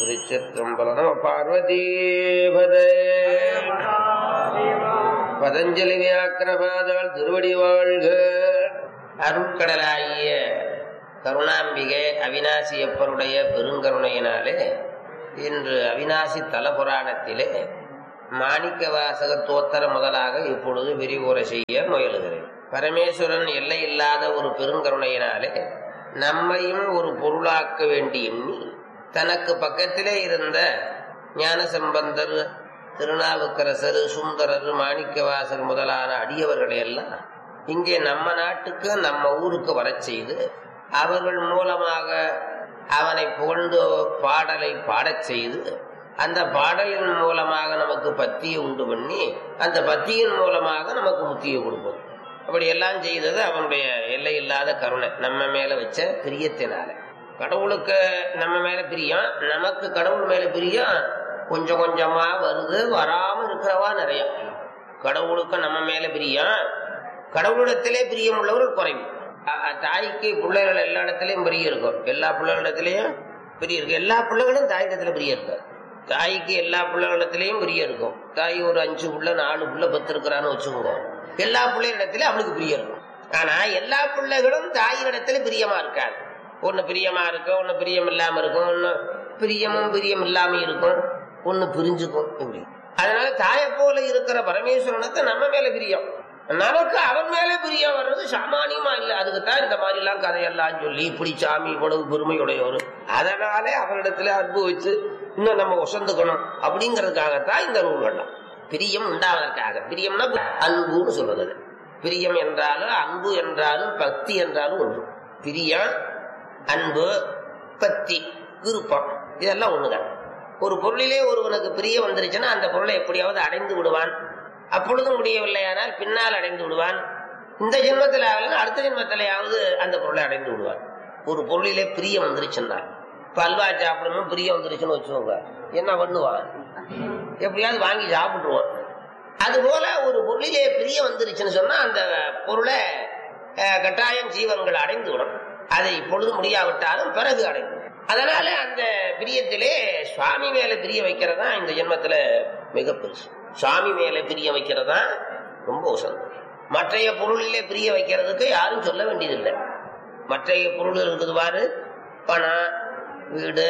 திருச்சிற்றம்பலம் பார்வதீபதே பதஞ்சலி வியாக்கிரபாதால் திருவடி வாழ்க அருட்கடலாகிய கருணாம்பிகை அவினாசி எப்பருடைய பெருங்கருணையினாலே இன்று அவினாசி தல புராணத்திலே மாணிக்க வாசகர் தோத்தர முதலாக இப்பொழுது விரிவுரை செய்ய முயலுகிறேன் பரமேஸ்வரன் எல்லை இல்லாத ஒரு பெருங்கருணையினாலே நம்மையும் ஒரு பொருளாக்க வேண்டி எண்ணி தனக்கு பக்கத்திலே இருந்த ஞானசம்பந்தர் திருநாவுக்கரசர் சுந்தரர் மாணிக்கவாசர் முதலான அடியவர்களை எல்லாம் இங்கே நம்ம நாட்டுக்கு நம்ம ஊருக்கு வரச் செய்து அவர்கள் மூலமாக அவனை புகழ்ந்து பாடலை பாடச் செய்து அந்த பாடலின் மூலமாக நமக்கு பத்தியை உண்டு பண்ணி அந்த பத்தியின் மூலமாக நமக்கு முத்தியை கொடுப்போம் அப்படி எல்லாம் செய்தது அவனுடைய எல்லை இல்லாத கருணை நம்ம மேல வச்ச பிரியத்தினால கடவுளுக்கு நம்ம மேல பிரியம் நமக்கு கடவுள் மேல பிரியம் கொஞ்சம் கொஞ்சமா வருது வராம இருக்கிறவா நிறைய கடவுளுக்கு நம்ம மேல பிரியம் கடவுளிடத்திலே பிரியம் உள்ளவர்கள் குறைவு தாய்க்கு பிள்ளைகள் எல்லா இடத்துலயும் பிரியம் இருக்கும் எல்லா பிள்ளைகளிடத்திலையும் பிரியம் இருக்கு எல்லா பிள்ளைகளும் தாயிடத்துல பிரியம் இருக்கு தாய்க்கு எல்லா பிள்ளைகளிடத்திலையும் பிரியம் இருக்கும் தாய் ஒரு அஞ்சு புள்ள நாலு புள்ள பத்து இருக்கிறான்னு வச்சுக்கோங்க எல்லா பிள்ளைகளிடத்திலும் அவளுக்கு பிரியம் இருக்கும் ஆனா எல்லா பிள்ளைகளும் தாயினிடத்துல பிரியமா இருக்காது ஒன்னு பிரியமா இருக்கும் ஒன்னு பிரியம் இல்லாம இருக்கும் ஒன்னு பிரியமும் பிரியம் இல்லாம இருக்கும் ஒன்னு பிரிஞ்சுக்கும் இப்படி அதனால தாயை போல இருக்கிற பரமேஸ்வரனுக்கு நம்ம மேல பிரியம் நமக்கு அவன் மேல பிரியம் வர்றது சாமானியமா இல்ல அதுக்கு தான் இந்த மாதிரி எல்லாம் கதையெல்லாம் சொல்லி இப்படி சாமி இவ்வளவு பெருமையுடையவர் அதனாலே அவனிடத்துல அன்பு வச்சு இன்னும் நம்ம ஒசந்துக்கணும் அப்படிங்கறதுக்காகத்தான் இந்த நூல்கள்லாம் பிரியம் உண்டாவதற்காக பிரியம்னா அன்புன்னு சொல்றது பிரியம் என்றாலும் அன்பு என்றாலும் பக்தி என்றாலும் ஒன்று பிரியம் அன்பு பக்தி விருப்பம் இதெல்லாம் ஒண்ணுதான் ஒரு பொருளிலே ஒருவனுக்கு பிரிய வந்துருச்சுன்னா அந்த பொருளை எப்படியாவது அடைந்து விடுவான் அப்பொழுதும் முடியவில்லையானால் பின்னால் அடைந்து விடுவான் இந்த ஜென்மத்தில் ஆகலாம் அடுத்த ஜென்மத்திலேயாவது அந்த பொருளை அடைந்து விடுவான் ஒரு பொருளிலே பிரிய வந்துருச்சுன்னா இப்ப அல்வா சாப்பிடணும் பிரிய வந்துருச்சுன்னு வச்சுக்கோங்க என்ன பண்ணுவான் எப்படியாவது வாங்கி சாப்பிட்டுருவான் அது போல ஒரு பொருளிலே பிரிய வந்துருச்சுன்னு சொன்னா அந்த பொருளை கட்டாயம் ஜீவன்கள் அடைந்து விடும் அதை இப்பொழுது முடியாவிட்டாலும் பிறகு அடைந்து அதனால அந்த பிரியத்திலே சுவாமி மேல பிரிய வைக்கிறதா இந்த ஜென்மத்துல மிக பெருசு சுவாமி மேல பிரிய வைக்கிறதா ரொம்ப உசந்தம் மற்றைய பொருளிலே பிரிய வைக்கிறதுக்கு யாரும் சொல்ல வேண்டியதில்லை மற்றைய பொருள் இருக்குது பாரு பணம் வீடு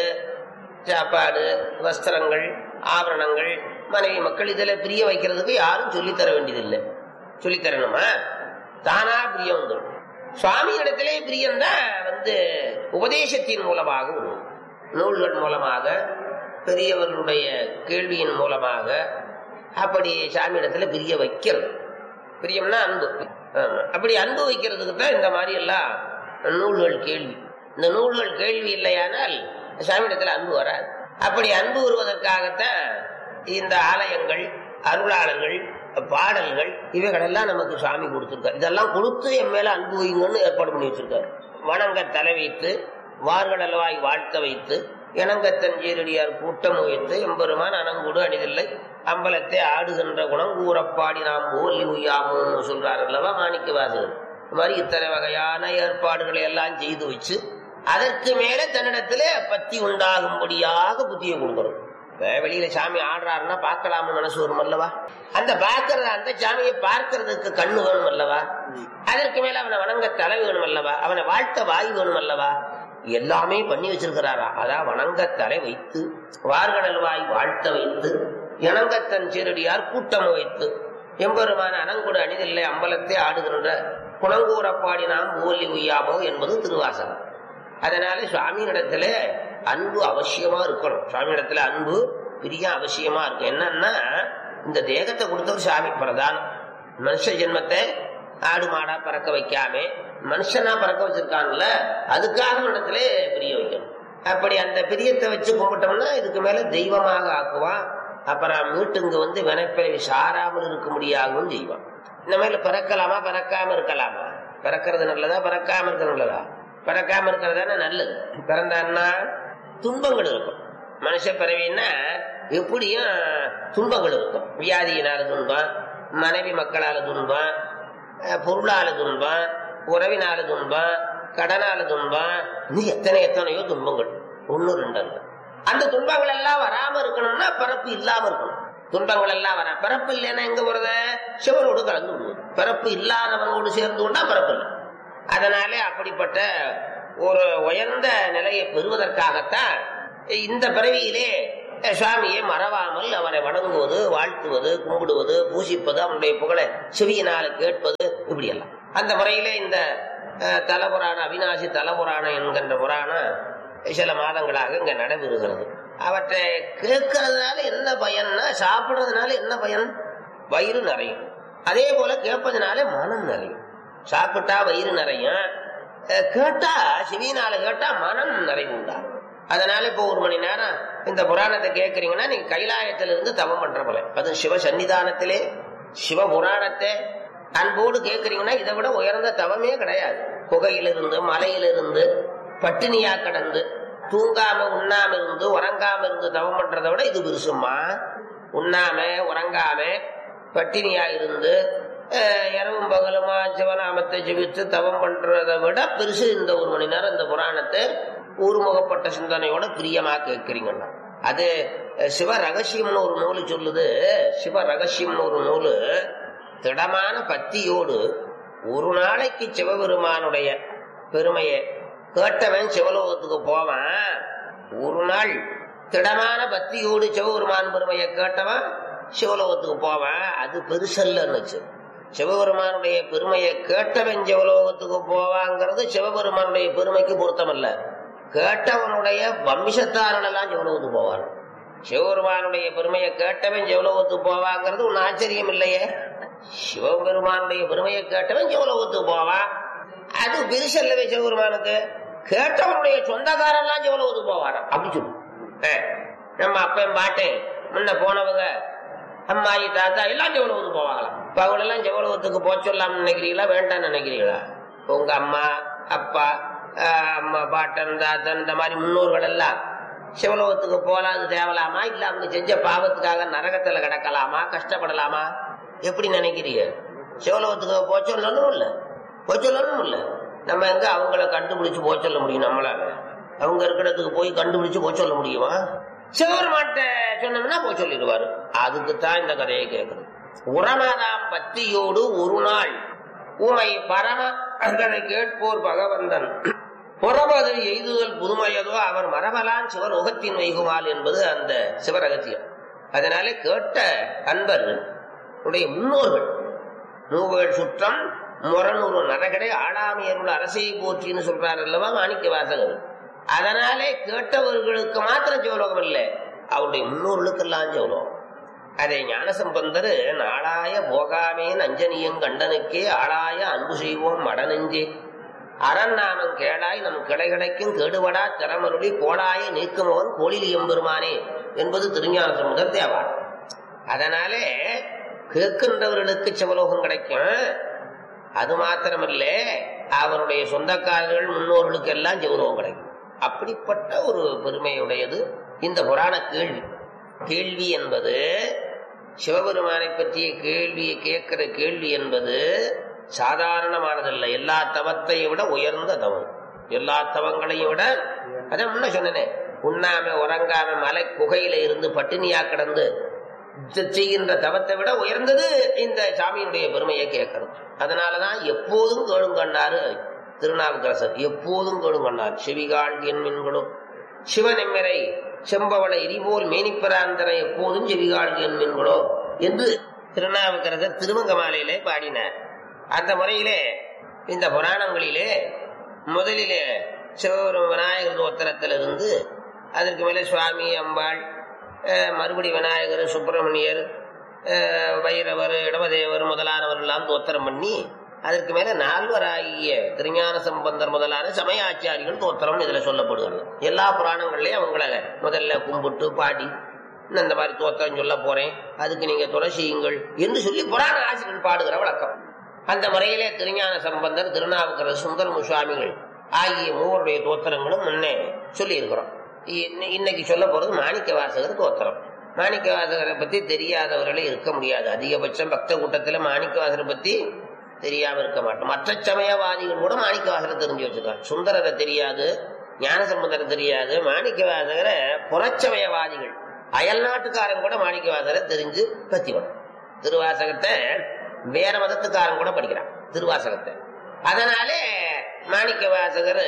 சாப்பாடு வஸ்திரங்கள் ஆபரணங்கள் மனைவி மக்கள் இதுல பிரிய வைக்கிறதுக்கு யாரும் சொல்லித்தர வேண்டியதில்லை சொல்லித்தரணுமா தானா பிரியம் வந்துடும் சுவாமி இடத்திலே பிரியம்தான் வந்து உபதேசத்தின் மூலமாக வரும் நூல்கள் மூலமாக பெரியவர்களுடைய கேள்வியின் மூலமாக அப்படி சாமி இடத்துல பிரிய வைக்கிறது பிரியம்னா அன்பு அப்படி அன்பு வைக்கிறதுக்கு தான் இந்த மாதிரி எல்லாம் நூல்கள் கேள்வி இந்த நூல்கள் கேள்வி இல்லையானால் சாமி இடத்துல அன்பு வராது அப்படி அன்பு வருவதற்காகத்தான் இந்த ஆலயங்கள் அருளாளர்கள் பாடல்கள் இவைகளெல்லாம் நமக்கு சுவாமி கொடுத்திருக்காரு இதெல்லாம் கொடுத்து என் மேல அன்பு வைங்கன்னு ஏற்பாடு பண்ணி வச்சிருக்காரு வணங்க தலை வைத்து வார்கடல்வாய் வாழ்த்த வைத்து இணங்கத்தன் ஜீரடியார் கூட்டம் வைத்து எம்பெருமான் அனங்குடு அணிதில்லை அம்பலத்தை ஆடுகின்ற குணம் கூறப்பாடி நாம் ஓலி உய்யாமோன்னு சொல்றாரு அல்லவா மாணிக்க வாசகர் இது மாதிரி இத்தனை வகையான ஏற்பாடுகளை எல்லாம் செய்து வச்சு அதற்கு மேல தன்னிடத்துல பத்தி உண்டாகும்படியாக புத்தியை கொடுக்கணும் வெளியில சாமி ஆடுறாருன்னா பார்க்கலாம்னு மனசு வரும் அல்லவா அந்த பார்க்கறது அந்த சாமியை பார்க்கறதுக்கு கண்ணு வேணும் அல்லவா அதற்கு மேல அவனை வணங்க தலை வேணும் அல்லவா அவனை வாழ்த்த வாய் வேணும் அல்லவா எல்லாமே பண்ணி வச்சிருக்கிறாரா அதான் வணங்க தலை வைத்து வார்கடல் வாய் வாழ்த்த வைத்து இணங்கத்தன் சீரடியார் கூட்டம் வைத்து எம்பெருமான அனங்குடு அணிதில்லை அம்பலத்தை ஆடுகின்ற குணங்கூரப்பாடி நாம் ஊலி உய்யாமோ என்பது திருவாசகம் அதனால சுவாமியிடத்துல அன்பு அவசியமா இருக்கணும் சுவாமி இடத்துல அன்பு பெரிய அவசியமா இருக்கும் என்னன்னா இந்த தேகத்தை கொடுத்தவர் சாமி பிரதானம் மனுஷ ஜென்மத்தை ஆடு மாடா பறக்க வைக்காம மனுஷனா பறக்க வச்சிருக்காங்கல்ல அதுக்காக இடத்துல பிரிய வைக்கணும் அப்படி அந்த பிரியத்தை வச்சு கும்பிட்டோம்னா இதுக்கு மேல தெய்வமாக ஆக்குவான் அப்புறம் மீட்டுங்க வந்து வினைப்பிறவி சாராமல் இருக்க முடியாகவும் செய்வான் இந்த மாதிரி பிறக்கலாமா பிறக்காம இருக்கலாமா பிறக்கிறது நல்லதா பிறக்காம இருக்கிறது நல்லதா பிறக்காம இருக்கிறது நல்லது பிறந்தான்னா துன்பங்கள் இருக்கும் மனுஷ பிறவின்னா எப்படியும் துன்பங்கள் இருக்கும் வியாதியினால துன்பம் மனைவி மக்களால துன்பம் பொருளால துன்பம் உறவினால துன்பம் கடனால துன்பம் இன்னும் எத்தனை எத்தனையோ துன்பங்கள் ஒன்னு ரெண்டு அல்ல அந்த துன்பங்கள் எல்லாம் வராம இருக்கணும்னா பிறப்பு இல்லாம இருக்கணும் துன்பங்கள் எல்லாம் வர பிறப்பு இல்லைன்னா எங்க போறது சிவனோடு கலந்து விடுவது பிறப்பு இல்லாதவனோடு சேர்ந்து கொண்டா பிறப்பு இல்லை அதனாலே அப்படிப்பட்ட ஒரு உயர்ந்த நிலையை பெறுவதற்காகத்தான் இந்த பிறவியிலே சுவாமியை மறவாமல் அவனை வணங்குவது வாழ்த்துவது கும்பிடுவது பூசிப்பது அவனுடைய புகழை செவியினால் கேட்பது இப்படியெல்லாம் அந்த முறையிலே இந்த அஹ், தலபுராணம் அவிநாசி தலபுராணம் என்கின்ற புராணம் சில மாதங்களாக இங்க நடைபெறுகிறது அவற்றை கேட்கறதுனால என்ன பயன்னா சாப்பிடுறதுனால என்ன பயன் வயிறு நிறையும் அதே போல கேட்பதனால மனம் நிறையும் சாப்பிட்டா வயிறு நிறையும் அஹ், கேட்டா செவியினால கேட்டா மனம் நிறைவு உண்டாகும் அதனால இப்போ ஒரு மணி நேரம் இந்த புராணத்தை கேட்கறீங்கன்னா நீங்க கைலாயத்திலிருந்து தவம் பண்ற போல அது சிவ சன்னிதானத்திலே சிவ புராணத்தை அன்போடு கேட்கறீங்கன்னா இதை விட உயர்ந்த தவமே கிடையாது குகையிலிருந்து மலையிலிருந்து பட்டினியா கடந்து தூங்காம உண்ணாம இருந்து உறங்காம இருந்து தவம் பண்றதை விட இது பெருசுமா உண்ணாம உறங்காம பட்டினியா இருந்து அஹ், இரவும் பகலுமா சிவநாமத்தை ஜெபித்து தவம் பண்றதை விட பெருசு இந்த ஒரு மணி நேரம் இந்த புராணத்தை ஊர்முகப்பட்ட சிந்தனையோட பிரியமா கேட்கிறீங்கன்னா அது அஹ், சிவ ரகசியம்னு ஒரு நூல் சொல்லுது சிவ ரகசியம்னு ஒரு நூலு திடமான பக்தியோடு ஒரு நாளைக்கு சிவபெருமானுடைய பெருமையை கேட்டவன் சிவலோகத்துக்கு போவான் ஒரு நாள் திடமான பக்தியோடு சிவபெருமான் பெருமையை கேட்டவன் சிவலோகத்துக்கு போவான் அது பெருசல்லன்னுச்சு சிவபெருமானுடைய பெருமையை கேட்டவன் சிவலோகத்துக்கு போவாங்கிறது சிவபெருமானுடைய பெருமைக்கு பொருத்தமல்ல கேட்டவனுடைய வம்சத்தாரன் எல்லாம் சிவலோகத்துக்கு போவான் சிவபெருமானுடைய பெருமையை கேட்டவன் சிவலோகத்துக்கு போவாங்கிறது ஒன்னும் ஆச்சரியம் இல்லையே சிவபெருமானுடைய பெருமையை கேட்டவன் சிவலோகத்துக்கு போவான் அது பெருசல்லவே சிவபெருமானுக்கு கேட்டவனுடைய சொந்தக்காரெல்லாம் சிவலோகத்துக்கு போவாராம் அப்படி சொல்லு ஏ, நம்ம அப்பன் பாட்டேன் முன்ன போனவங்க அம்மாயி தாத்தா எல்லாம் ஜெவலோகத்துக்கு போவாங்களாம் இப்ப அவங்க எல்லாம் ஜெவலோகத்துக்கு போக சொல்லாம்னு நினைக்கிறீங்களா வேண்டாம்னு நினைக்கிறீங்களா இப்ப உங்க அம்மா அப்பா ஆஹ், அம்மா பாட்டன் தாத்தன் இந்த மாதிரி முன்னோர்கள் எல்லாம் சிவலோகத்துக்கு போலாம் அது தேவலாமா இல்ல அவங்க செஞ்ச பாவத்துக்காக நரகத்துல கிடக்கலாமா கஷ்டப்படலாமா எப்படி நினைக்கிறீங்க சிவலோகத்துக்கு போக சொல்லணும் இல்ல போக சொல்லணும் இல்ல நம்ம எங்க அவங்கள கண்டுபிடிச்சு போக சொல்ல முடியும் நம்மளால அவங்க இருக்கிறதுக்கு போய் கண்டுபிடிச்சு போக சொல்ல முடியுமா சிவபெருமான்ட்ட சொன்னோம்னா போய் சொல்லிடுவாரு அதுக்கு தான் இந்த கதையை கேட்கணும் உரமதாம் பத்தியோடு ஒரு நாள் உமை பரம அதனை கேட்போர் பகவந்தன் புறமது எய்துதல் புதுமையதோ அவர் மரபலான் சிவலோகத்தின் வைகுமால் என்பது அந்த சிவரகத்தியம் அதனாலே கேட்ட அன்பர் உடைய முன்னோர்கள் மூவேள் சுற்றம் முரநூறு நரகடை ஆடாமையருள் அரசை போற்றின்னு சொல்றார் அல்லவா மாணிக்க வாசகர் அதனாலே கேட்டவர்களுக்கு மாத்திரம் சிவலோகம் இல்லை அவருடைய முன்னோர்களுக்கெல்லாம் சிவலோகம் அதை ஞானசம்பந்தர் நாளாய போகாமேன் அஞ்சனியும் கண்டனுக்கே ஆளாய அன்பு செய்வோம் மடநெஞ்சே அரண்நாமம் கேளாய் நம் கிளை கிடைக்கும் கேடுபடா திறமருளி கோடாய நீக்குமவன் கோழிலி எம்பெருமானே என்பது திருஞான சம்பந்தர் தேவார் அதனாலே கேட்கின்றவர்களுக்கு சிவலோகம் கிடைக்கும் அது மாத்திரமல்ல அவருடைய சொந்தக்காரர்கள் முன்னோர்களுக்கு எல்லாம் சிவலோகம் கிடைக்கும் அப்படிப்பட்ட ஒரு பெருமையுடையது இந்த புராண கேள்வி கேள்வி என்பது சிவபெருமானை பற்றிய கேள்வியை கேட்கிற கேள்வி என்பது சாதாரணமானதல்ல எல்லா தவத்தையும் விட உயர்ந்த தவம் எல்லா தவங்களையும் விட அதான் முன்ன சொன்னனே உண்ணாம உறங்காம மலை குகையில இருந்து பட்டினியா கிடந்து செ- செய்கின்ற தவத்தை விட உயர்ந்தது இந்த சாமியினுடைய பெருமையை கேட்கணும் அதனாலதான் எப்போதும் கேளுங்கண்ணாரு திருநாவுக்கரசர் எப்போதும் கேளுங்கண்ணார் செவிகாள் என் மின்களும் சிவனெம்மரை செம்பவள எரிபோல் மேனிப்பராந்தரை எப்போதும் செவிகாள் என் மின்களோ என்று திருநாவுக்கரசர் திருமங்க மாலையிலே பாடினார் அந்த முறையிலே இந்த புராணங்களிலே முதலிலே சிவபெரும் விநாயகர் உத்தரத்திலிருந்து அதற்கு மேலே சுவாமி அம்பாள் அஹ், மறுபடி விநாயகர் சுப்பிரமணியர் அஹ், வைரவர் இடவதேவர் முதலானவர் எல்லாம் தோத்திரம் பண்ணி அதற்கு மேல நால்வராகிய திருஞான சம்பந்தர் முதலான சமயாச்சாரிகள் தோத்திரம் இதுல சொல்லப்படுகிறது எல்லா புராணங்கள்லயும் அவங்கள முதல்ல கும்பிட்டு பாடி நான் இந்த மாதிரி தோத்திரம் சொல்ல போறேன் அதுக்கு நீங்க துணை செய்யுங்கள் என்று சொல்லி புராண ஆசிரியர்கள் பாடுகிற வழக்கம் அந்த முறையிலே திருஞான சம்பந்தர் திருநாவுக்கரசர் சுந்தரமு சுவாமிகள் ஆகிய மூவருடைய தோத்திரங்களும் முன்னே சொல்லி இருக்கிறோம் இன்னைக்கு சொல்ல போறது மாணிக்க வாசகர் தோத்திரம் மாணிக்க வாசகரை பத்தி தெரியாதவர்களே இருக்க முடியாது அதிகபட்சம் பக்த கூட்டத்துல மாணிக்க வாசகரை பத்தி தெரியாம இருக்க மாட்டோம் மற்ற சமயவாதிகள் கூட மாணிக்க வாசகரை தெரிஞ்சு வச்சிருக்காங்க சுந்தரரை தெரியாது ஞானசம்பந்தர் தெரியாது மாணிக்கவாசகரை புறச்சமயவாதிகள் அயல் நாட்டுக்காரன் கூட மாணிக்கவாசகரை தெரிஞ்சு பத்திவன் திருவாசகத்தை வேற மதத்துக்காரன் கூட படிக்கிறான் திருவாசகத்தை அதனாலே மாணிக்க வாசகர்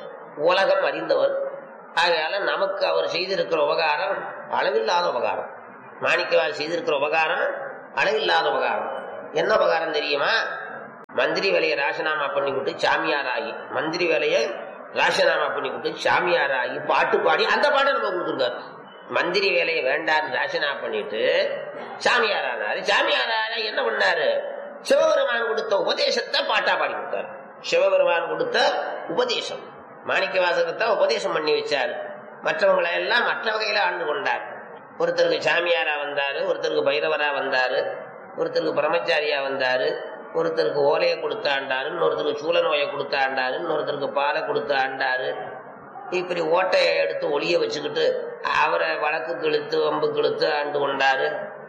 உலகம் அறிந்தவர் ஆகையால நமக்கு அவர் செய்திருக்கிற உபகாரம் அளவில்லாத உபகாரம் மாணிக்கவாசர் செய்திருக்கிற உபகாரம் அளவில்லாத உபகாரம் என்ன உபகாரம் தெரியுமா மந்திரி வேலையை ராசினாமா பண்ணி விட்டு சாமியார் ஆகி மந்திரி வேலையை ராசினாமா பண்ணி விட்டு சாமியார் ஆகி பாட்டு பாடி அந்த பாட்டை நம்ம கொடுத்துருக்காரு மந்திரி வேலையை வேண்டான்னு ராசினா பண்ணிட்டு சாமியார் ஆனாரு சாமியார் ஆனா என்ன பண்ணாரு சிவபெருமான் கொடுத்த உபதேசத்தை பாட்டா பாடி கொடுத்தாரு சிவபெருமான் கொடுத்த உபதேசம் மாணிக்க வாசகத்தை உபதேசம் பண்ணி வச்சாரு மற்றவங்களை எல்லாம் மற்ற வகையில ஆண்டு கொண்டார் ஒருத்தருக்கு சாமியாரா வந்தாரு ஒருத்தருக்கு பைரவரா வந்தாரு ஒருத்தருக்கு பிரம்மச்சாரியா வந்தாரு ஒருத்தருக்கு ஓலையை கொடுத்து ஆண்டாரு இன்னொருத்தருக்கு சூழ நோயை கொடுத்து ஆண்டாரு இன்னொருத்தருக்கு பாலை கொடுத்து ஆண்டாரு இப்படி ஓட்டையை எடுத்து ஒளிய வச்சுக்கிட்டு அவரை வழக்கு கிழித்து வம்பு கிழித்து ஆண்டு கொண்டாரு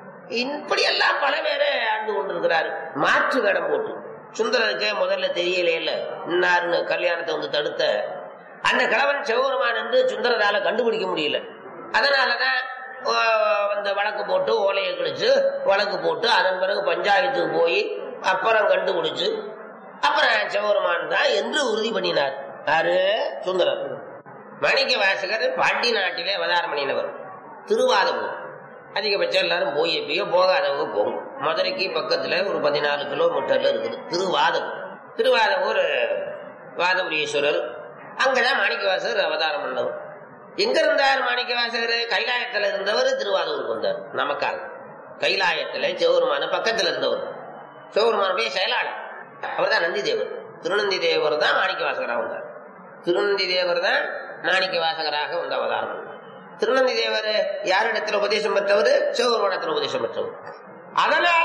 இப்படி எல்லாம் பல பேரை ஆண்டு கொண்டிருக்கிறாரு மாற்று வேடம் போட்டு சுந்தரருக்கு முதல்ல தெரியலே இல்ல இன்னாருன்னு கல்யாணத்தை வந்து தடுத்த அந்த கிழவன் சிவபெருமான் என்று சுந்தரரால கண்டுபிடிக்க முடியல அதனாலதான் ஆ, அந்த வழக்கு போட்டு ஓலையை கிழிச்சு வழக்கு போட்டு அதன் பிறகு பஞ்சாயத்துக்கு போய் அப்புறம் கண்டுபிடிச்சு அப்புறம் சிவபெருமான் தான் என்று உறுதி பண்ணினார் யாரு சுந்தரர் மணிக்க வாசகர் பாண்டி நாட்டிலே அவதாரம் பண்ணினவர் திருவாதபுரம் அதிகபட்சம் எல்லாரும் போய் எப்பயோ போகாதவங்க போகும் மதுரைக்கு பக்கத்துல ஒரு பதினாலு கிலோமீட்டர்ல இருக்குது திருவாதபுரம் திருவாதபூர் வாதபுரீஸ்வரர் அங்கதான் மாணிக்கவாசகர் அவதாரம் பண்ணவர் எங்க இருந்தார் மாணிக்கவாசகர் கைலாயத்துல இருந்தவர் திருவாதூருக்கு வந்தார் நமக்காக கைலாயத்துல சிவருமான பக்கத்துல இருந்தவர் சிவருமானுடைய செயலாளர் அவர் தான் நந்தி தேவர் திருநந்தி தேவர் தான் மாணிக்கவாசகராக வந்தார் திருநந்தி தேவர் தான் மாணிக்க வாசகராக வந்து அவதாரம் பண்ணார். திருநந்தி தேவர் யாரிடத்துல உபதேசம் பெற்றவர் சிவபெருமானத்தில் உபதேசம் பெற்றவர் அதனால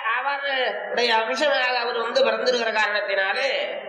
அவருடைய அம்சமாக அவர் வந்து பிறந்திருக்கிற காரணத்தினாலே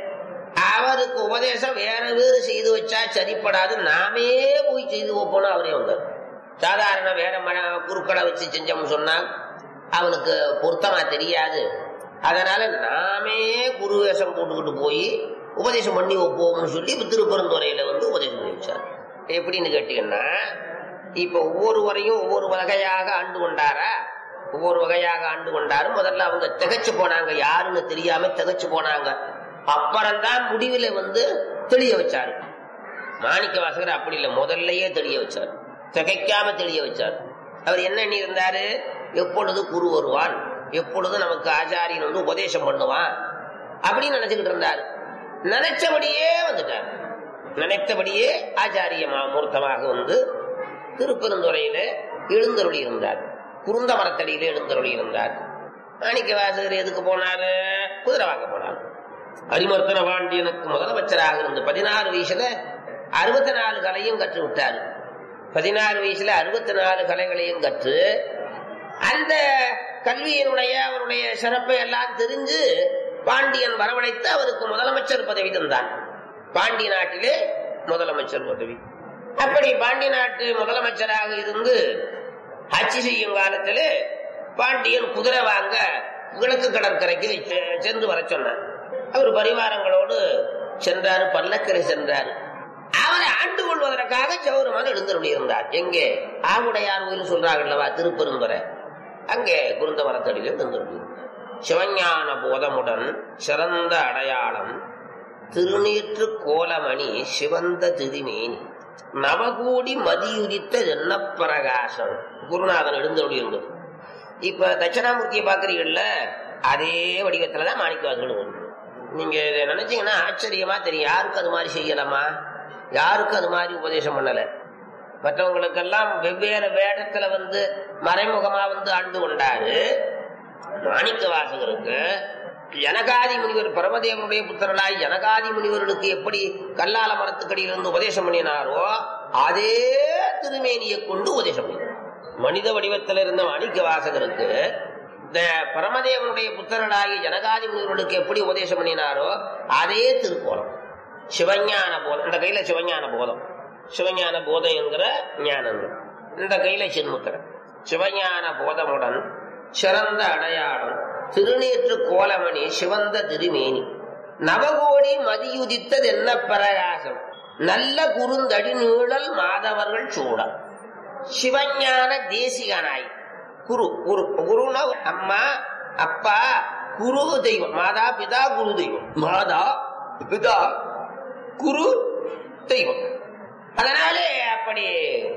அவருக்கு உபதேசம் வேற வேறு செய்து வச்சா சரிப்படாது நாமே போய் செய்து வைப்போம்னு அவரே வந்தார் சாதாரண வேற மன குறுக்களை வச்சு செஞ்சோம்னு சொன்னா அவனுக்கு பொருத்தமா தெரியாது அதனால நாமே குரு வேஷம் போட்டுக்கிட்டு போய் உபதேசம் பண்ணி வைப்போம்னு சொல்லி இப்ப திருப்பரந்துறையில வந்து உபதேசம் பண்ணி வச்சார் எப்படின்னு கேட்டீங்கன்னா இப்ப ஒவ்வொருவரையும் ஒவ்வொரு வகையாக ஆண்டு கொண்டாரா ஒவ்வொரு வகையாக ஆண்டு கொண்டாரு முதல்ல அவங்க திகைச்சு போனாங்க யாருன்னு தெரியாம திகைச்சு போனாங்க அப்புறம்தான் முடிவுல வந்து தெளிய வச்சாரு மாணிக்க வாசகர் அப்படி இல்லை முதல்லயே தெளிய வச்சார் திகைக்காம தெளிய வச்சார் அவர் என்ன எண்ணி இருந்தாரு எப்பொழுது குரு வருவான் எப்பொழுது நமக்கு ஆச்சாரியன் வந்து உபதேசம் பண்ணுவான் அப்படின்னு நினைச்சுக்கிட்டு இருந்தாரு நினைச்சபடியே வந்துட்டார் நினைத்தபடியே ஆச்சாரிய மூர்த்தமாக வந்து திருப்பெருந்துறையில எழுந்தருளி இருந்தார் குருந்த மரத்தடியில எழுந்தருளி இருந்தார் மாணிக்க வாசகர் எதுக்கு போனாரு குதிரை வாங்க போனார் அரிமர்த்தன பாண்டியனுக்கு முதலமைச்சராக இருந்து பதினாறு வயசுல அறுபத்தி நாலு கலையும் கற்று விட்டார் பதினாறு வயசுல அறுபத்தி நாலு கலைகளையும் கற்று அந்த கல்வியினுடைய அவருடைய சிறப்பை எல்லாம் தெரிஞ்சு பாண்டியன் வரவழைத்து அவருக்கு முதலமைச்சர் பதவி தந்தான் பாண்டி நாட்டிலே முதலமைச்சர் பதவி அப்படி பாண்டி நாட்டு முதலமைச்சராக இருந்து ஆட்சி செய்யும் காலத்திலே பாண்டியன் குதிரை வாங்க கிழக்கு கடற்கரைக்கு செ- சென்று வர சொன்னார் அவர் பரிவாரங்களோடு சென்றாரு பல்லக்கரை சென்றார் அவரை ஆண்டு கொள்வதற்காக சௌரமான எழுந்தருளி இருந்தார் எங்கே ஆவுடையார் கோயில் சொல்றாங்கல்லவா திருப்பெருந்துறை அங்கே குருந்த மரத்தடியில் எழுந்தருளி இருந்தார் சிவஞான போதமுடன் சிறந்த அடையாளம் திருநீற்று கோலமணி சிவந்த திருமேனி நவகோடி மதியுதித்த என்ன பிரகாசம் குருநாதன் எழுந்தருளி இருந்தது இப்ப தட்சிணாமூர்த்தியை பாக்குறீங்கல்ல அதே வடிவத்துலதான் மாணிக்கவாசகன் இருக்கு. நீங்க இதை நினைச்சீங்கன்னா ஆச்சரியமா தெரியும் யாருக்கு அது மாதிரி செய்யலாமா யாருக்கும் அது மாதிரி உபதேசம் பண்ணல மற்றவங்களுக்கெல்லாம் வெவ்வேறு வேடத்துல வந்து மறைமுகமா வந்து ஆண்டு கொண்டாரு மாணிக்க வாசகருக்கு ஜனகாதி முனிவர் பரமதேவனுடைய புத்திரனாய் ஜனகாதி முனிவர்களுக்கு எப்படி கல்லால மரத்துக்கடியிலிருந்து உபதேசம் பண்ணினாரோ அதே திருமேனியை கொண்டு உபதேசம் பண்ணினார் மனித வடிவத்தில் இருந்த மாணிக்க வாசகருக்கு இந்த பரமதேவனுடைய புத்திரனாகி ஜனகாதி முனிவர்களுக்கு எப்படி உபதேசம் பண்ணினாரோ அதே திருக்கோலம் சிவஞான போதம் இந்த கையில சிவஞான போதம் சிவஞான போதம் என்கிற ஞானம் இந்த கையில சின்முத்திரன் சிவஞான போதமுடன் சிறந்த அடையாளம் திருநீற்று கோலமணி சிவந்த திருமேனி நவகோடி மதியுதித்தது என்ன பிரகாசம் நல்ல குறுந்தடி நீழல் மாதவர்கள் சூட சிவஞான தேசிகனாய் குரு குரு குருனா அம்மா அப்பா குரு தெய்வம் மாதா பிதா குரு தெய்வம் மாதா பிதா குரு தெய்வம் அதனாலே அப்படி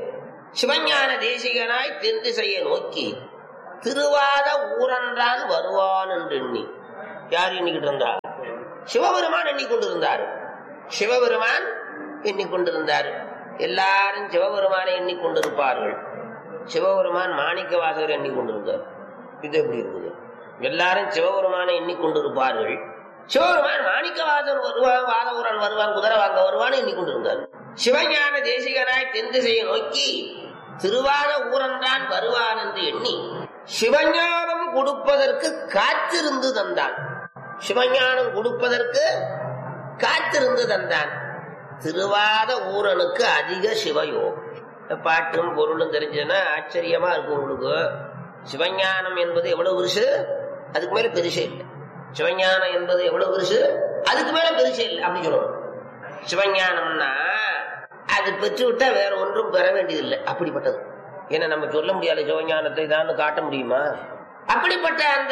சிவஞான தேசிகனாய் தென் திசையை நோக்கி திருவாத ஊரன்றான் வருவான் என்று எண்ணி யார் எண்ணிக்கிட்டு இருந்தா சிவபெருமான் எண்ணிக்கொண்டிருந்தார் சிவபெருமான் எண்ணிக்கொண்டிருந்தார் எல்லாரும் சிவபெருமானை எண்ணிக்கொண்டிருப்பார்கள் சிவபெருமான் மாணிக்க வாசகர் எண்ணிக்கொண்டிருந்தார் இது எப்படி இருக்குது எல்லாரும் சிவபெருமானை எண்ணிக்கொண்டிருப்பார்கள் சிவபெருமான் மாணிக்க வாசன் வருவான் வாதவூரன் வருவான் குதிரை வாங்க வருவான் எண்ணிக்கொண்டிருந்தார் சிவஞான தேசிகனாய் தென் திசையை நோக்கி திருவான ஊரன்றான் வருவான் என்று எண்ணி சிவஞானம் கொடுப்பதற்கு காத்திருந்து தந்தான் சிவஞானம் கொடுப்பதற்கு காத்திருந்து தந்தான் திருவாத ஊரனுக்கு அதிக சிவயோகம் பாட்டும் பொருளும் தெரிஞ்சதுன்னா ஆச்சரியமா இருக்கும் உங்களுக்கு சிவஞானம் என்பது எவ்வளவு பெருசு அதுக்கு மேல பெருசே இல்லை சிவஞானம் என்பது எவ்வளவு பெருசு அதுக்கு மேல பெருசே இல்லை அப்படி சொல்லணும் சிவஞானம்னா அது பெற்று விட்டா வேற ஒன்றும் பெற வேண்டியதில்லை அப்படிப்பட்டது ஏன்னா நம்ம சொல்ல முடியாத சிவஞானத்தை தான் காட்ட முடியுமா அப்படிப்பட்ட அந்த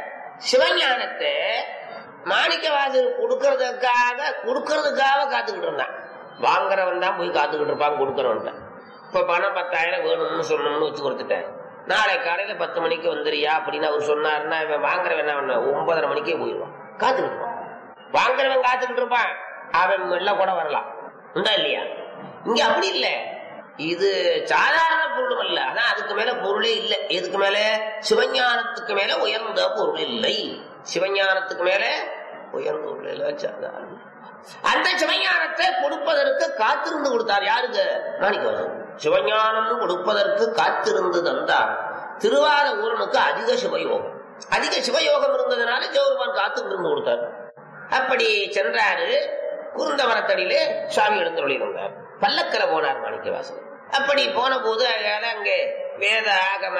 சிவஞானத்தை மாணிக்கவாசகர் கொடுக்கறதுக்காக கொடுக்கறதுக்காக காத்துக்கிட்டு இருந்தான் வாங்குறவன் தான் போய் காத்துக்கிட்டு இருப்பான் கொடுக்கறவன் இப்ப பணம் பத்தாயிரம் வேணும்னு சொன்னோம்னு வச்சு கொடுத்துட்டேன் நாளை காலையில பத்து மணிக்கு வந்துறியா அப்படின்னு அவர் சொன்னாருன்னா இவன் வாங்குறவன் என்ன பண்ண ஒன்பதரை மணிக்கே போயிடுவான் காத்துக்கிட்டு இருப்பான் வாங்குறவன் காத்துக்கிட்டு இருப்பான் அவன் மெல்ல கூட வரலாம் உண்டா இல்லையா இங்க அப்படி இல்ல இது சாதாரண பொருளும் அல்ல அதான் அதுக்கு மேல பொருளே இல்லை எதுக்கு மேல சிவஞானத்துக்கு மேல உயர்ந்த பொருள் இல்லை சிவஞானத்துக்கு மேல உயர்ந்த பொருள் இல்லை சாதாரண அந்த சிவஞானத்தை கொடுப்பதற்கு காத்திருந்து கொடுத்தார் யாருக்கு மாணிக்கவாசன் சிவஞானம் கொடுப்பதற்கு காத்திருந்து தந்தார் திருவாத ஊரனுக்கு அதிக சிவயோகம் அதிக சிவயோகம் இருந்ததுனால ஜோருமான் காத்துக்கிட்டு இருந்து கொடுத்தார் அப்படி சென்றாரு குருந்த மரத்தடியிலே சுவாமி எழுந்தருளி இருந்தார் பல்லக்கரை போனார் மாணிக்கவாசன் அப்படி போன போது அதால அங்கே வேத ஆகம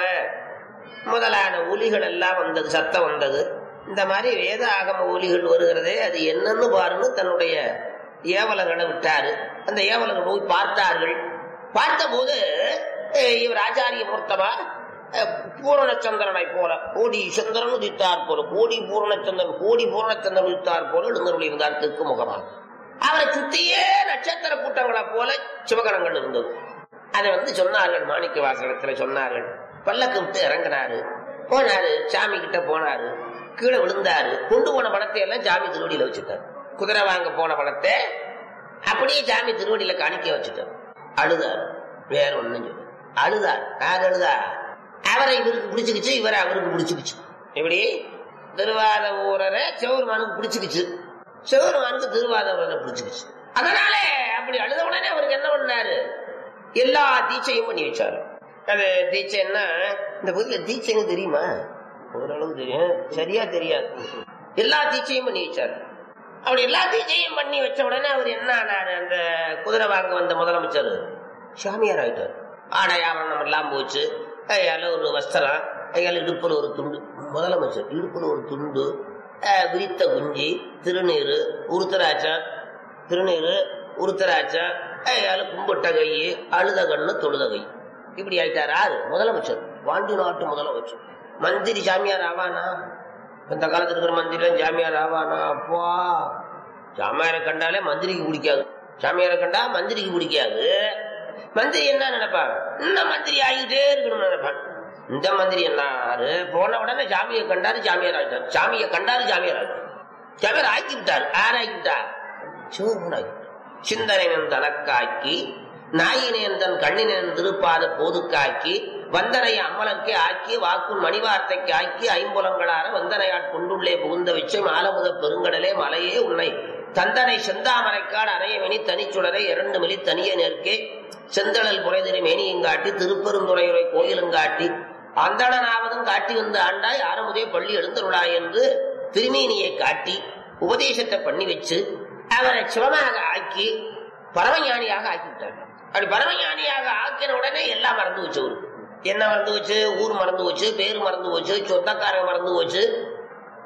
முதலான ஒலிகள் எல்லாம் வந்தது சத்தம் வந்தது இந்த மாதிரி வேத ஆகம ஒலிகள் வருகிறதே அது என்னன்னு பாருன்னு தன்னுடைய ஏவலர்களை விட்டாரு அந்த ஏவலர்கள் போய் பார்த்தார்கள் பார்த்தபோது அஹ், இவர் ஆச்சாரிய மூர்த்தமா அஹ், பூரணச்சந்திரனை போல கோடி சந்திரன் உதித்தார் போல கோடி பூரணச்சந்திரன் கோடி பூரணச்சந்திரன் உதித்தார் போல எழுந்தருள் இருந்தார் தெற்கு முகமாக அவரை சுத்தியே நட்சத்திர கூட்டங்களை போல சிவகணங்கள் இருந்தது அதை வந்து சொன்னார்கள் மாணிக்க வாசகத்துல சொன்னார்கள் பல்லக்கு விட்டு இறங்கினாரு போனாரு சாமி கிட்ட போனாரு கீழே விழுந்தாரு கொண்டு போன பணத்தை எல்லாம் சாமி திருவடியில வச்சுட்டார் குதிரை வாங்க போன பணத்தை அப்படியே சாமி திருவடியில காணிக்க வச்சுட்டார் அழுதார் வேற ஒண்ணும் சொல்லு அழுதார் யார் அழுதா அவரை இவருக்கு பிடிச்சுக்கிச்சு இவரை அவருக்கு பிடிச்சுக்கிச்சு எப்படி திருவாத ஊரரை சிவபெருமானுக்கு பிடிச்சுக்கிச்சு சிவபெருமானுக்கு திருவாத ஊரரை பிடிச்சுக்கிச்சு அதனால அப்படி அழுத உடனே அவருக்கு என்ன பண்ணாரு எல்லா தீட்சையும் பண்ணி வச்சாரு அது தீட்சைன்னா இந்த பகுதியில தீட்சைன்னு தெரியுமா ஓரளவு தெரியும் சரியா தெரியாது எல்லா தீட்சையும் பண்ணி வச்சாரு அப்படி எல்லா தீட்சையும் பண்ணி வச்ச உடனே அவர் என்ன ஆனாரு அந்த குதிரை வாங்க வந்த முதலமைச்சர் சாமியார் ஆயிட்டார் ஆடை ஆவரணம் எல்லாம் போச்சு கையால ஒரு வஸ்திரம் கையால இடுப்புல ஒரு துண்டு முதலமைச்சர் இடுப்புல ஒரு துண்டு அஹ், விரித்த குஞ்சி திருநீரு உருத்தராட்சம் திருநீரு உருத்தராட்சம் கையால கும்பிட்ட கை அழுத கண்ணு தொழுத கை இப்படி ஆயிட்டார் யாரு முதலமைச்சர் வாண்டி நாட்டு முதலமைச்சர் மந்திரி சாமியார் ஆவானா இந்த காலத்துல இருக்கிற மந்திரி சாமியார் ஆவானா அப்பா சாமியாரை கண்டாலே மந்திரிக்கு பிடிக்காது சாமியாரை கண்டா மந்திரிக்கு பிடிக்காது மந்திரி என்ன நினைப்பான் இன்னும் மந்திரி ஆகிட்டே இருக்கணும்னு நினைப்பான் இந்த மந்திரி என்னாரு போன உடனே சாமியை கண்டாரு சாமியார் ஆகிட்டார் சாமியை கண்டாரு சாமியார் ஆகிட்டார் சாமியார் ஆக்கி விட்டார் யார் ஆக்கி விட்டார் சிவபெருமான் ஆக்கி விட்டார். சிந்தனையின் தனக்காக்கி நாயினேன் தன் கண்ணினேன் திருப்பாத போதுக்காக்கி வந்தனை அம்மலர்க்கே ஆக்கி வாக்குன் மணிவார்த்தைக்கு ஆக்கி ஐம்புலங்களார வந்தனையாட் கொண்டுள்ளே புகுந்த விச்சம் ஆலமுத பெருங்கடலே மலையே உன்னை தந்தனை செந்தாமரைக்காடு அணையமெனி தனிச்சுடரை இரண்டு மிலி தனிய நேர்க்கே செந்தழல் புரைதிரி மேனியங்காட்டி திருப்பெருந்துறையுரை கோயிலுங்காட்டி அந்தணனாவதும் காட்டி வந்த ஆண்டாய் ஆரமுதே பள்ளி எழுந்தருளாய் என்று திருமேனியை காட்டி உபதேசத்தை பண்ணி வச்சு அவரை சிவமாக ஆக்கி பரமஞானியாக ஆக்கிவிட்டார் அப்படி பரமஞானியாக ஆக்கின உடனே எல்லாம் மறந்து வச்சு அவருக்கு என்ன மறந்து வச்சு ஊர் மறந்து வச்சு பேர் மறந்து வச்சு சொந்தக்காரங்க மறந்து வச்சு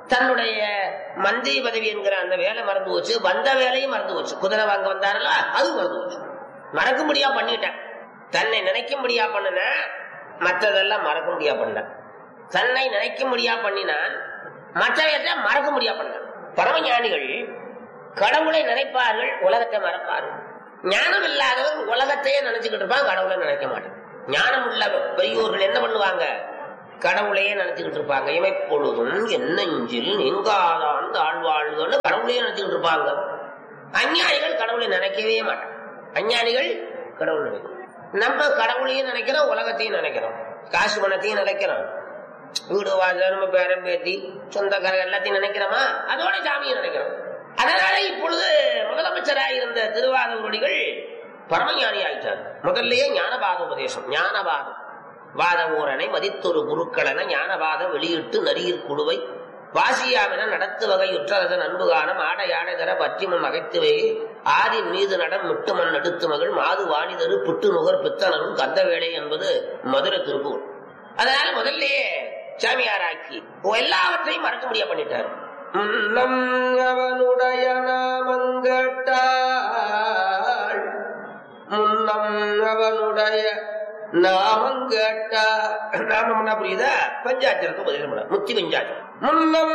தன்னுடைய மந்திரி பதவி என்கிற அந்த வேலை மறந்து போச்சு வந்த வேலையும் மறந்து போச்சு குதிரை வாங்க வந்தாரல்ல அது மறந்து போச்சு மறக்க முடியா பண்ணிட்டேன் தன்னை நினைக்க முடியா பண்ணின மற்றதெல்லாம் மறக்க முடியா பண்ண தன்னை நினைக்க முடியா பண்ணினான் மற்றவற்றை மறக்க முடியா பண்ண பரமஞானிகள் கடவுளை நினைப்பார்கள் உலகத்தை மறப்பார்கள் ஞானம் இல்லாதவர் உலகத்தையே நினைச்சுக்கிட்டு இருப்பான் கடவுளை நினைக்க மாட்டான் ஞானம் உள்ள பெரியோர்கள் என்ன பண்ணுவாங்க கடவுளையே நினைச்சுக்கிட்டு இருப்பாங்க இமைப்பொழுதும் என்னஞ்சில் நீங்காதான் தாழ்வாழ்வுன்னு கடவுளையே நினைச்சுக்கிட்டு இருப்பாங்க அஞ்ஞானிகள் கடவுளை நினைக்கவே மாட்டாங்க அஞ்ஞானிகள் கடவுள் நினைக்கும் நம்ம கடவுளையும் நினைக்கிறோம் உலகத்தையும் நினைக்கிறோம் காசு பணத்தையும் நினைக்கிறோம் வீடு வாசல் நம்ம பேரன் பேத்தி சொந்தக்காரங்க எல்லாத்தையும் நினைக்கிறோமா அதோட சாமியை நினைக்கிறோம் அதனால இப்பொழுது முதலமைச்சராக இருந்த திருவாதூரடிகள் பரமஞானி ஆயிட்டார் முதல்லயே ஞானபாத உபதேசம் ஞானபாதம் வாத ஊரனை மதித்தொரு குருக்களென ஞானபாத வெளியிட்டு நரியிற் குழுவை வாசியாமென நடத்து வகை உற்றரசன் அன்பு காணம் ஆடை ஆடை தர பற்றிமுன் மகைத்துவை ஆதின் மீது நடம் மிட்டு மண் எடுத்து மகள் மாது வாணிதரு பிட்டு நுகர் பித்தனரும் கந்த வேலை என்பது மதுரை திருப்பூர் அதனால முதல்லயே சாமியாராக்கி எல்லாவற்றையும் மறக்க முடியா பண்ணிட்டார் முன்னம் அவனுடைய நாமங்கட்டாள் முன்னம் அவனுடைய நாமங்கட்டா நாமம்னா புரியுதா பஞ்சாட்சரத்துக்கு பதில் முத்தி பஞ்சாட்சரம் முன்னம்